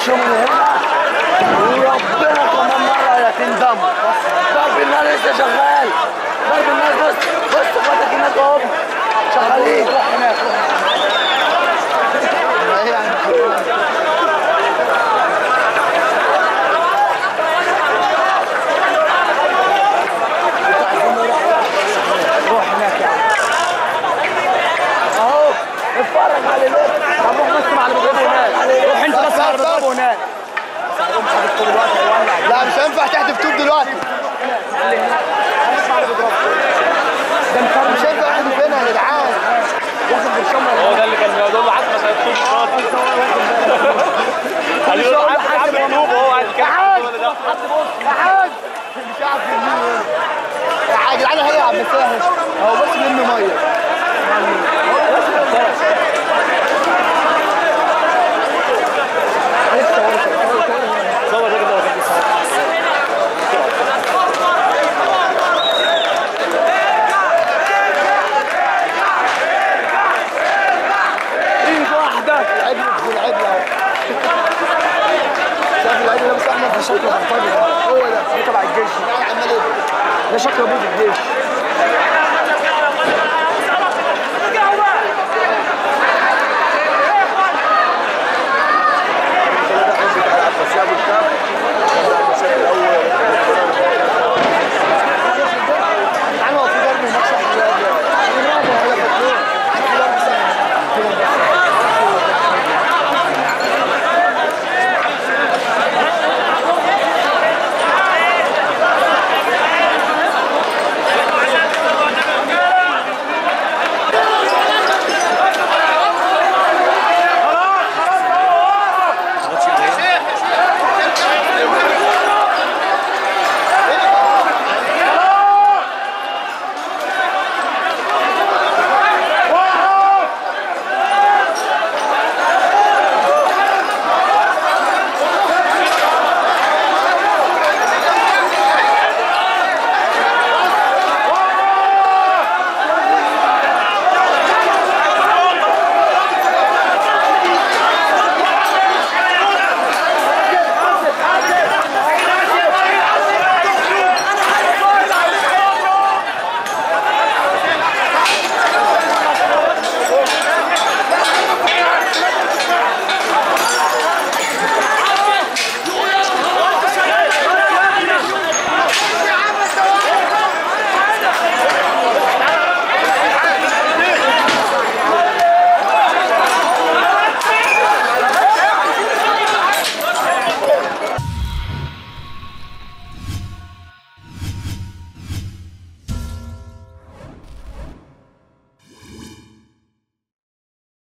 تمشوا من هنا وربنا كمان مرة يا تندموا ضرب النار لسه شغال ضرب النار بص بص اخواتك هناك اهو شغالين روح هناك روح هناك يا عم اهو اتفرج على اللي هنروح بس مع اللي بيضربوا هناك روح انت بس مع اللي بيضربوا هناك لا مش هينفع تحدف توب دلوقتي ده مكرم مش هينفع تحدف هنا يا جدعان واخد بالشمرة هو ده اللي كان بيقول له حتى مش هيطول خالص قال له هقول حتى لحد عامل نوب وهو قاعد يا كده حاج هو اللي ده حد بص يا حاج مش عارف يمين يا حاج العيال هي عم مساهل هو بس منه ميه صور الراجل ده وكان بيصور ايد واحدة العجل في العجل اهو شايف العجل لابس احمر ده شكله بلطجي ده هو ده ده تبع الجيش عمال ايه ده شكله ابوه في الجيش